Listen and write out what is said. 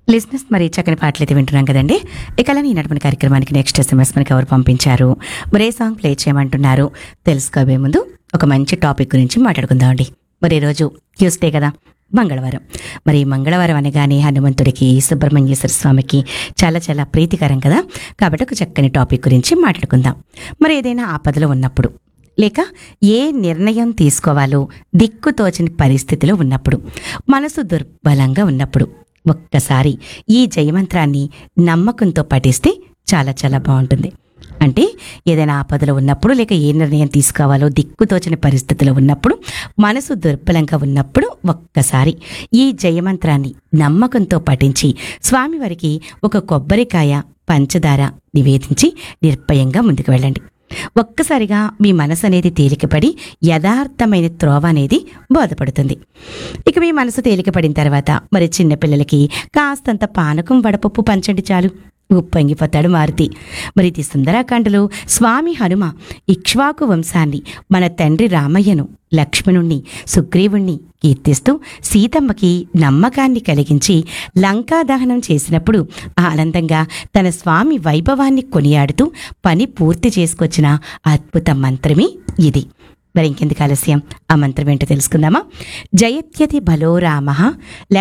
లిజినెస్ మరి చక్కని పాటలు అయితే వింటున్నాం కదండి ఇక అలానే ఈనాటి కార్యక్రమానికి నెక్స్ట్ ఎస్ఎంఎస్ మనకి ఎవరు పంపించారు మరి ఏ సాంగ్ ప్లే చేయమంటున్నారు తెలుసుకోబోయే ముందు ఒక మంచి టాపిక్ గురించి మాట్లాడుకుందామండి మరి ఈరోజు ట్యూస్డే కదా మంగళవారం మరి ఈ మంగళవారం అనగానే హనుమంతుడికి సుబ్రహ్మణ్యేశ్వర స్వామికి చాలా చాలా ప్రీతికరం కదా కాబట్టి ఒక చక్కని టాపిక్ గురించి మాట్లాడుకుందాం మరి ఏదైనా ఆపదలో ఉన్నప్పుడు లేక ఏ నిర్ణయం తీసుకోవాలో దిక్కుతోచని పరిస్థితిలో ఉన్నప్పుడు మనసు దుర్బలంగా ఉన్నప్పుడు ఒక్కసారి ఈ జయమంత్రాన్ని నమ్మకంతో పఠిస్తే చాలా చాలా బాగుంటుంది అంటే ఏదైనా ఆపదలో ఉన్నప్పుడు లేక ఏ నిర్ణయం తీసుకోవాలో దిక్కుతోచని పరిస్థితిలో ఉన్నప్పుడు మనసు దుర్బలంగా ఉన్నప్పుడు ఒక్కసారి ఈ జయమంత్రాన్ని నమ్మకంతో పఠించి స్వామివారికి ఒక కొబ్బరికాయ పంచదార నివేదించి నిర్భయంగా ముందుకు వెళ్ళండి ఒక్కసారిగా మీ మనసు అనేది తేలికపడి యథార్థమైన త్రోవ అనేది బోధపడుతుంది ఇక మీ మనసు తేలికపడిన తర్వాత మరి చిన్నపిల్లలకి కాస్తంత పానకం వడపప్పు పంచండి చాలు ఉప్పొంగిపోతాడు మారుతి మరి ఇది సుందరాకాండలో స్వామి హనుమ ఇక్ష్వాకు వంశాన్ని మన తండ్రి రామయ్యను లక్ష్మణుణ్ణి సుగ్రీవుణ్ణి కీర్తిస్తూ సీతమ్మకి నమ్మకాన్ని కలిగించి లంకా దహనం చేసినప్పుడు ఆనందంగా తన స్వామి వైభవాన్ని కొనియాడుతూ పని పూర్తి చేసుకొచ్చిన అద్భుత మంత్రమే ఇది మరి ఇంకెందుకు ఆలస్యం ఆ మంత్రం ఏంటో తెలుసుకుందామా జయత్యతి బలో రామ